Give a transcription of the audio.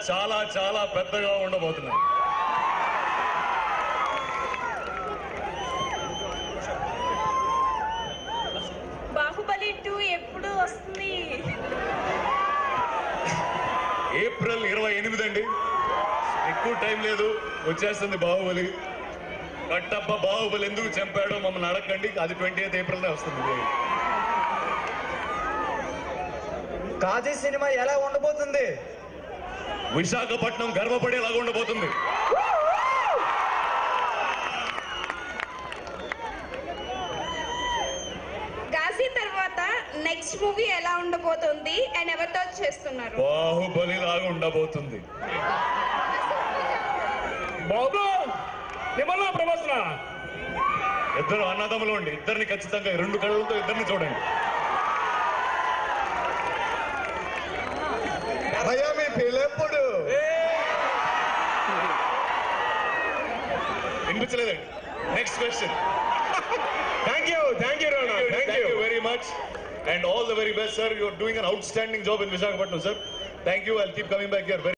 చాలా చాలా పెద్దగా ఉండబోతున్నాయి బాహుబలి టూ ఎప్పుడు వస్తుంది ఏప్రిల్ ఇరవై ఎనిమిది అండి ఎక్కువ టైం లేదు వచ్చేస్తుంది బాహుబలి కట్టప్ప బాహుబలి ఎందుకు చంపాడో మమ్మల్ని అడగండి అది ట్వంటీ ఎయిత్ ఏప్రిల్ వస్తుంది కాజీ సినిమా ఎలా ఉండబోతుంది విశాఖపట్నం గర్వపడేలాగా ఉండబోతుంది గాజీ తర్వాత నెక్స్ట్ మూవీ ఎలా ఉండబోతుంది అండ్ ఎవరితో చేస్తున్నారు బాహుబలి లాగా ఉండబోతుంది బాబు నిమ్మలా ప్రమోసన ఇద్దరు అన్నదమ్ములు ఉండి ఇద్దరిని ఖచ్చితంగా ఈ రెండు కళ్ళతో ఇద్దరిని చూడండి భయ్యా మీ పెళ్ళెప్పుడు వినిపించలేదండి next question thank you thank you రోనా thank Thank you you very much. And all the very best, sir. You're doing an outstanding job in Visakhapatnam, sir. Thank you. I'll keep coming back here. Very